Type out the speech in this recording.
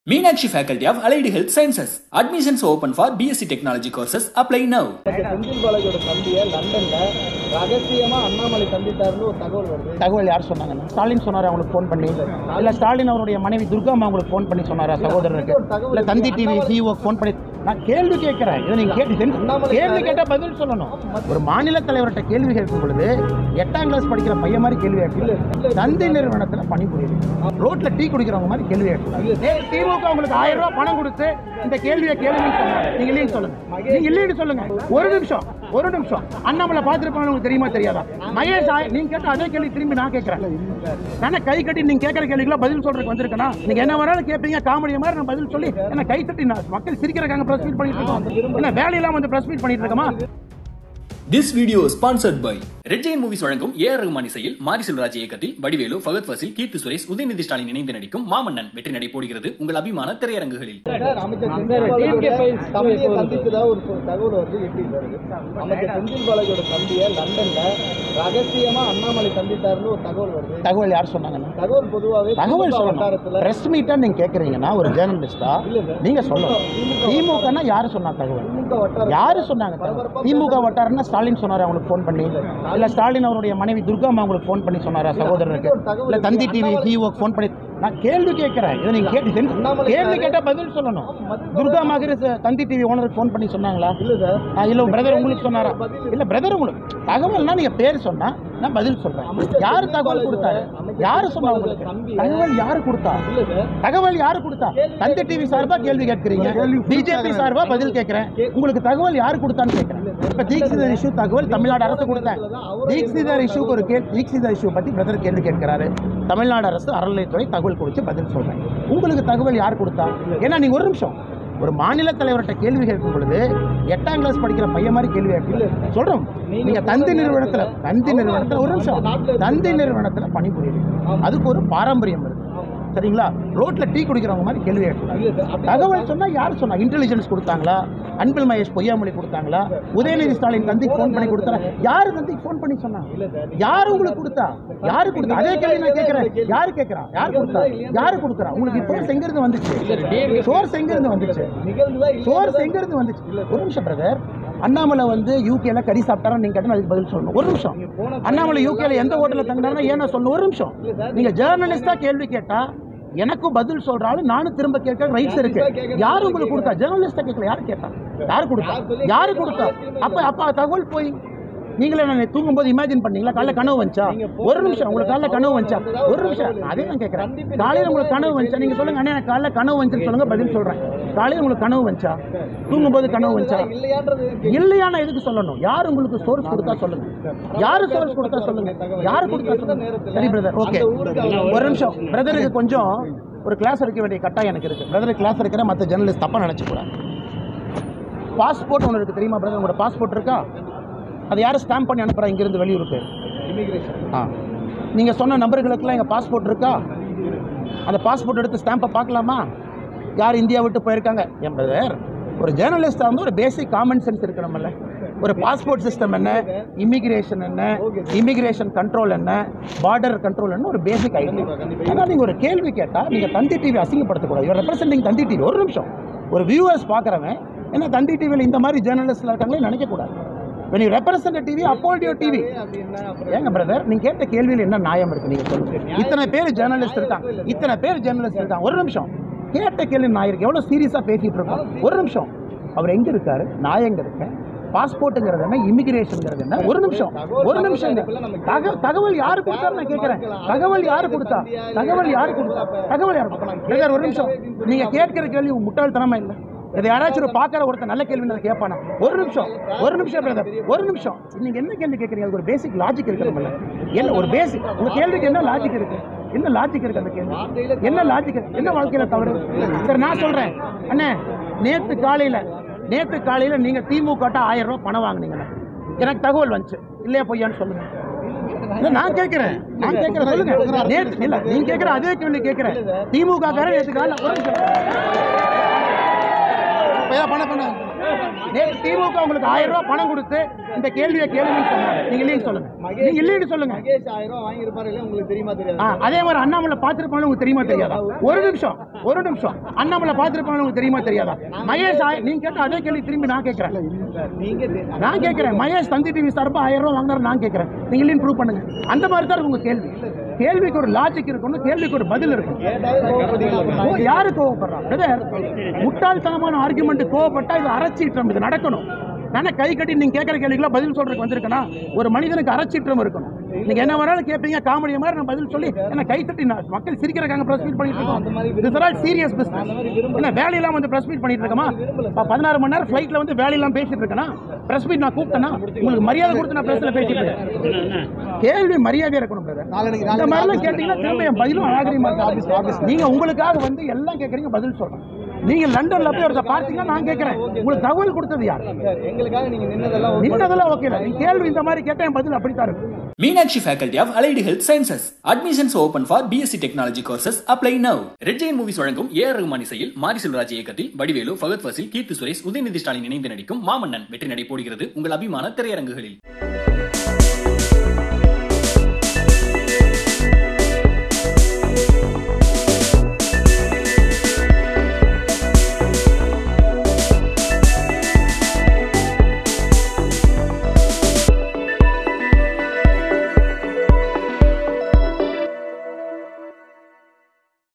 Meenakshi Faculty of Allied Health Sciences. Admissions open for BSc Technology courses. Apply now. Senthil பாலாஜியோட தம்பியை லண்டன்ல ரகசியமா அண்ணாமலை சந்தித்தாருன்னு ஒரு தகவல் வருது தகவல் யார் சொன்னாங்க ஸ்டாலின் சொன்னாரா அவங்களுக்கு ஃபோன் பண்ணி இல்ல ஸ்டாலின் அவருடைய மனைவி துர்காமா அவங்களுக்கு ஃபோன் பண்ணி சொன்னாரா சகோதரருக்கு இல்ல தந்தி டிவி சிஓ ஃபோன் பண்ணி நான் கேள்வி கேட்கிறேன் இதை நீங்க கேட்டு கேள்வி கேட்டா பதில் சொல்லணும் ஒரு மாநில தலைவர்கிட்ட கேள்வி கேட்கும் பொழுது எட்டாம் கிளாஸ் படிக்கிற பையன் மாதிரி கேள்வி கேட்கல தந்தி நிறுவனத்துல பணிபுரியுது ரோட்ல டீ குடிக்கிறவங்க மாதிரி கேள்வி கேட்கல திமுக உங்களுக்கு ஆயிரம் ரூபாய் பணம் கொடுத்து இந்த கேள்வியை கேளுங்கன்னு சொன்னாங்க நீங்க இல்லைன்னு சொல்லுங்க நீங்க இல்லைன்னு சொல்லுங்க ஒரு நிமிஷம் ஒரு நிமிஷம் அண்ணாமலை பார்த்துருப்பாங்க உங்களுக்கு தெரியுமா தெரியாதா மகேஷ் ஆய- நீங்க கேட்ட அதே கேள்வி திரும்பி நான் கேட்கறேன் நான் கை கட்டி நீங்க கேட்கற கேள்விக்குலாம் பதில் சொல்றதுக்கு வந்திருக்கேனா நீங்க என்ன வேணாலும் கேட்பீங்க காமெடி மாதிரி நான் பதில் சொல்லி என்ன கை தட்டி நான் மக்கள் சிரிக்கிறக்காங்க பிரஸ் மீட் பண்ணிட்டு இருக்கோம் என்ன வேலையெல்லாம் வந்து பிரஸ் மீட் பண்ணிட்டு இருக்கோமா This video is sponsored by red giant movies வழங்கும் ஏ ஆர் ரகுமான் இசையில் மாரி செல்வராஜ் இயக்கத்தில் வடிவேலு ஃபகத் ஃபசில் கீர்த்தி சுரேஷ் உதயநிதி ஸ்டாலின் இணைந்து நடிக்கும் மாமன்னன் வெற்றி நடை போடுகிறது உங்கள் அபிமான திரையரங்குகளில் சார், அமைச்சர் செந்தில் பாலாஜியோட தம்பியை சந்திச்சதா ஒரு சொ- தகவல் வருது எப்படி சார் இது? அமைச்சர் செந்தில் பாலாஜியோட தம்பியை லண்டன்ல ரகசியமா அண்ணாமலை சந்தித்தாருன்னு ஒரு தகவல் வருது தகவல் யார் சொன்னாங்க தகவல் பொதுவாகவே தகவல் திமுக சொல்லணும் வட்டாரத்துல பிரஸ் மீட்டா நீங்க கேக்குறீங்கன்னா ஒரு ஜேர்னலிஸ்டா நீங்க சொல்லணும் திமுகனா யாரு சொன்னா தகவல் திமுக வட்டாரம் யாரு சொன்னாங்க தகவல்? திமுக வட்டாரம்னா ஸ்டாலின் சொன்னாரா அவங்களுக்கு ஃபோன் பண்ணி இல்ல ஸ்டாலின் அவருடைய மனைவி துர்காமா அவங்களுக்கு ஃபோன் பண்ணி சொன்னாரா சகோதரருக்கு இல்ல தந்தி டிவி சிஓ ஃபோன் பண்ணி நான் கேள்வி கேட்கிறேன் இதை நீங்க கேட்டு கேள்வி கேட்டா பதில் சொல்லணும் துர்கா மகர் தந்தி டிவி ஓனருக்கு ஃபோன் பண்ணி சொன்னாங்களா இல்ல சார் ஆ, இல்ல பிரதர் உங்களுக்கு சொன்னாரா இல்ல பிரதர் உங்களுக்கு தகவல்னா நீங்க பேர் சொன்னா நான் பதில் சொல்றேன் யாரு தகவல் கொடுத்தாரு யாரு சொன்னா உங்களுக்கு தகவல் யாரு கொடுத்தா இல்ல சார் தகவல் யாரு கொடுத்தா தந்தி டிவி சார்பா கேள்வி கேட்கறீங்க பிஜேபி சார்பா பதில் கேட்கிறேன் உங்களுக்கு தகவல் யாரு கொடுத்தான்னு கேட்கிறேன் இப்ப தீக்ஷிதர் இஷ்யூ தகவல் தமிழ்நாடு அரசு கொடுத்தேன் தீக்ஷிதர் இஷ்யூக்கு ஒரு கேள்வி தீக்ஷிதர் இஷ்யூ பத்தி பிரதர் கேள்வி கேட்கிறாரு தமிழ்நாடு அரசு அறநிலையத்துறை தகவல் கொடுத்து பதில் சொல்றேன் உங்களுக்கு தகவல் யார் கொடுத்தா ஏன்னா நீங்க ஒரு நிமிஷம் ஒரு மாநில தலைவர்கிட்ட கேள்வி கேட்கும் பொழுது எட்டாம் கிளாஸ் படிக்கிற பையன் மாதிரி கேள்வி கேட்கல சொல்றோம் நீங்க தந்தி நிறுவனத்துல தந்தி நிறுவனத்துல ஒரு நிமிஷம் தந்தி நிறுவனத்துல பணிபுரியுது அதுக்கு ஒரு பாரம்பரியம் இருக்கு சரிங்களா ரோட்ல டீ குடிக்கிறவங்க மாதிரி கேள்வி கேட்கலாம் தகவல் சொன்னா யார் சொன்னா இன்டெலிஜென்ஸ் கொடுத்தாங்களா அன்பில் மகேஷ் பொய்யாமொழி கொடுத்தாங்களா உதயநிதி ஸ்டாலின் தந்திக்கு ஃபோன் பண்ணி கொடுத்தாரா யாரு தந்திக்கு ஃபோன் பண்ணி சொன்னாங்க யாரு உங்களுக்கு கொடுத்தா யாரு கொடுத்தா அதே கேள்வி நான் கேட்கிறேன் யாரு கேட்கறா யார் கொடுத்தா யாரு கொடுக்குறா உங்களுக்கு இப்போ எங்க இருந்து வந்துச்சு சோர்ஸ் எங்க இருந்து வந்துச்சு நிகழ்வுதான் இல்ல சோர்ஸ் எங்க இருந்து வந்துச்சு ஒரு நிமிஷம் பிரதர் அண்ணாமலை வந்து யூகேல கறி சாப்பிட்டாரா நீங்க கேட்டா அதுக்கு பதில் சொல்லணும் ஒரு நிமிஷம் அண்ணாமலை யூகேல எந்த ஹோட்டல்ல தங்கினாலும் ஏன்னா சொல்லணும் ஒரு நிமிஷம் நீங்க ஜேர்னலிஸ்டா கேள்வி கேட்டா எனக்கும் பதில் சொல்றாலும் நானும் திரும்ப கேட்க ரைட்ஸ் இருக்கு யாரு உங்களுக்கு கொடுத்தா ஜேர்னலிஸ்டா கேட்கல யாரு கேட்டா யாரு கொடுத்தா யாரு கொடுத்தா அப்ப அப்ப தகவல் போய் நீங்களே நான் தூங்கும்போது இமேஜின் பண்ணீங்களா காலைல கனவு வந்துச்சா ஒரு நிமிஷம் உங்களுக்கு காலைல கனவு வந்துச்சா ஒரு நிமிஷம் அதே நான் கேட்கறேன் காலையில உங்களுக்கு கனவு வந்துச்சா நீங்க சொல்லுங்க அண்ணே எனக்கு காலைல கனவு வந்துச்சுன்னு சொல்லுங்க பதில் சொல்றேன் காலையில உங்களுக்கு கனவு வந்துச்சா தூங்கும்போது கனவு வந்துச்சா இல்லையான்றது இருக்கு. இல்லையான எதுக்கு சொல்லணும் யார் உங்களுக்கு சோர்ஸ் கொடுத்தா சொல்லுங்க யாரு சோர்ஸ் கொடுத்தா சொல்லுங்க யாரு கொடுத்தா சொல்லுங்க சரி பிரதர் ஓகே ஒரு நிமிஷம் பிரதருக்கு கொஞ்சம் ஒரு கிளாஸ் எடுக்க வேண்டிய கட்டாயம் எனக்கு இருக்கு பிரதருக்கு கிளாஸ் எடுக்கிற மற்ற ஜெர்னலிஸ்ட் தப்பா நினைச்சுக்கூடாது பாஸ்போர்ட் ஒன்று இருக்கு தெரியுமா பிரதர் உங்களோட பாஸ்போர்ட் இருக்கா அது யாரும் ஸ்டாம்ப் பண்ணி அனுப்புறா இங்கிருந்து வெளியூருக்கு Immigration. ஆ நீங்கள் சொன்ன நபர்களுக்கெல்லாம் எங்கள் பாஸ்போர்ட் இருக்கா அந்த பாஸ்போர்ட் எடுத்து ஸ்டாம்பை பார்க்கலாமா யார் இந்தியா விட்டு போயிருக்காங்க என் பிரதர் ஒரு ஜேர்னலிஸ்டாக வந்து ஒரு பேசிக் காமன் சென்ஸ் இருக்கணும்ல ஒரு பாஸ்போர்ட் சிஸ்டம் என்ன இமிகிரேஷன் என்ன இமிகிரேஷன் கண்ட்ரோல் என்ன பார்டர் கண்ட்ரோல் என்ன ஒரு பேசிக் ஐடியா ஆனால் நீங்கள் ஒரு கேள்வி கேட்டால் நீங்கள் தந்தி டிவி அசிங்கப்படுத்தக்கூடாது இவர் ரெப்ரசென்டிங் தந்தி டிவி ஒரு நிமிஷம் ஒரு வியூவர்ஸ் பார்க்குறவன் என்ன தந்தி டிவியில் இந்த மாதிரி ஜேர்னலிஸ்ட்லாம் இருக்காங்களே நினைக்கக்கூடாது when you represent a TV uphold your TV அப்படி என்ன அப்புறம் ஏங்க பிரதர் நீங்க கேட்ட கேள்வியில் என்ன நியாயம் இருக்கு நீங்க சொல்லுங்க இத்தனை பேர் ஜேர்னலிஸ்ட் இருக்காங்க இத்தனை பேர் ஜேர்னலிஸ்ட் இருக்காங்க ஒரு நிமிஷம் கேட்ட கேள்வி நான் இருக்கு எவ்வளவு சீரியஸா பேசிட்டு இருக்கோம் ஒரு நிமிஷம் அவர் எங்க இருக்காரு நான் எங்க இருக்கேன் பாஸ்போர்ட்டுங்கிறது என்ன இமிகிரேஷன்ங்கிறது என்ன ஒரு நிமிஷம் ஒரு நிமிஷம் தக தகவல் யாரு கொடுத்தாரு நான் கேட்கிறேன் தகவல் யாரு கொடுத்தா தகவல் யாரு கொடுத்தா தகவல் யாரு கொடுத்தா பிரதர் ஒரு நிமிஷம் நீங்க கேட்கிற கேள்வி முட்டாள்தனமா இல்லை இதை யாராச்சும் ஒரு பார்க்குற ஒருத்தர் நல்ல கேள்வி நான் கேட்பானா ஒரு நிமிஷம் ஒரு நிமிஷம் பிரதர் ஒரு நிமிஷம் நீங்க என்ன கேள்வி கேட்குறீங்க அதுக்கு ஒரு பேசிக் லாஜிக் இருக்கணும்ல என்ன ஒரு பேசிக் உங்க கேள்விக்கு என்ன லாஜிக் இருக்கு என்ன லாஜிக் இருக்கு அந்த கேள்வி என்ன லாஜிக் என்ன வாழ்க்கையில தவறு சரி நான் சொல்றேன் அண்ணே நேத்து காலையில நேத்து காலையில நீங்க திமுக ஆயிரம் ரூபாய் பணம் வாங்குனீங்கண்ணே எனக்கு தகவல் வந்துச்சு இல்லையா பொய்யான்னு சொல்லுங்க இல்ல, நான் கேட்கிறேன் நான் கேட்கிறேன் சொல்லுங்க நேத்து இல்ல நீங்க கேட்கிற அதே கேள்வி கேட்கிறேன் திமுக காரன் நேத்து காலையில ஒரு நிமிஷம் இப்ப ஏன் பண்ண பண்ண நேற்று திமுக உங்களுக்கு ஆயிரம் ரூபாய் பணம் கொடுத்து இந்த கேள்வியை கேளுங்கன்னு சொன்னாங்க நீங்க இல்லைன்னு சொல்லுங்க நீங்க இல்லைன்னு சொல்லுங்க மகேஷ் ஆயிரம் ரூபாய் வாங்கியிருப்பாரு இல்லையா உங்களுக்கு தெரியுமா ஆ, தெரியாது அதே மாதிரி அண்ணாமலை பார்த்திருப்பாங்க உங்களுக்கு தெரியுமா தெரியாதா ஒரு நிமிஷம் ஒரு நிமிஷம் அண்ணாமலை பார்த்திருப்பாங்க உங்களுக்கு தெரியுமா தெரியாதா மகேஷ் ஆய- நீங்க கேட்ட அதே கேள்வி திரும்பி நான் கேட்கிறேன் நீங்க தெ- நான் கேட்கிறேன் மகேஷ் தந்தி டிவி சார்பா ஆயிரம் ரூபாய் வாங்கினாரு நான் கேட்கிறேன் நீங்க இல்லைன்னு ப்ரூவ் பண்ணுங்க அந்த மாதிரி தான் இருக்கு உங்க கேள்வி கேள்விக்கு ஒரு லாஜிக் இருக்கணும் கேள்விக்கு ஒரு பதில் இருக்கணும் கேட்டாவே கோவப்படுறீங்க அப்ப ஓ, யாரு கோவப்படுறான் பிரதர் முட்டாள்தனமான ஆர்குமெண்ட் கோவப்பட்டா இது அறச்சீற்றம் இது நடக்கணும் நானே கை கட்டி நீங்க கேட்கற கேள்விக்கெல்லாம் பதில் சொல்றதுக்கு வந்திருக்கேனா ஒரு மனிதனுக்கு அறச்சீற்றம் இருக்கணும் நீங்க என்ன வேணாலும் கேட்பீங்க காமெடி மாதிரி நான் பதில் சொல்லி என்ன கை தட்டி நான் மக்கள் சிரிக்கிறக்காங்க பிரஸ் மீட் பண்ணிட்டு இருக்கோம் this are all serious business என்ன வேலையெல்லாம் வந்து பிரஸ் மீட் பண்ணிட்டு இருக்கமா இப்ப பதினாறு மணி நேரம் ஃபிளைட்ல வந்து வேலையெல்லாம் பேசிட்டு இருக்கேனா பிரஸ் மீட் நான் கூப்பிட்டேனா உங்களுக்கு மரியாதை கொடுத்து நான் பிரஸ்ல பேசிட்டு இருக்கேன் கேள்வி மரியாதையா இருக்கணும் பிரதர் நாளைக்கு இந்த மாதிரிலாம் கேட்டீங்கன்னா திரும்ப என் பதிலும் அநாகரிகமா இருக்கு நீங்க உங்களுக்காக வந்து எல்லாம் கேட்கறீங்க பதில் சொல்றேன் நீங்க லண்டன்ல போய் ஒருத்தர் பார்த்தீங்கன்னா நான் கேட்கறேன் உங்களுக்கு தகவல் கொடுத்தது யார் சார், எங்களுக்காக நீங்க நின்னதெல்லாம் ஒரு நின்னதெல்லாம் ஓகே நீங்க கேள்வி இந்த மாதிரி கேட்டா என் பதில் அப்படித்தான் இருக்கும் Meenakshi Faculty of Allied Health Sciences. Admissions open for BSc Technology courses. Apply now. Red Giant Movies வழங்கும் ஏஆர் ரகுமான் இசையில் மாரி செல்வராஜ் இயக்கத்தில் வடிவேலு ஃபகத் ஃபசில் கீர்த்தி சுரேஷ் உதயநிதி ஸ்டாலின் இணைந்து நடிக்கும் மாமன்னன் வெற்றி நடை போடுகிறது உங்கள் அபிமான திரையரங்குகளில்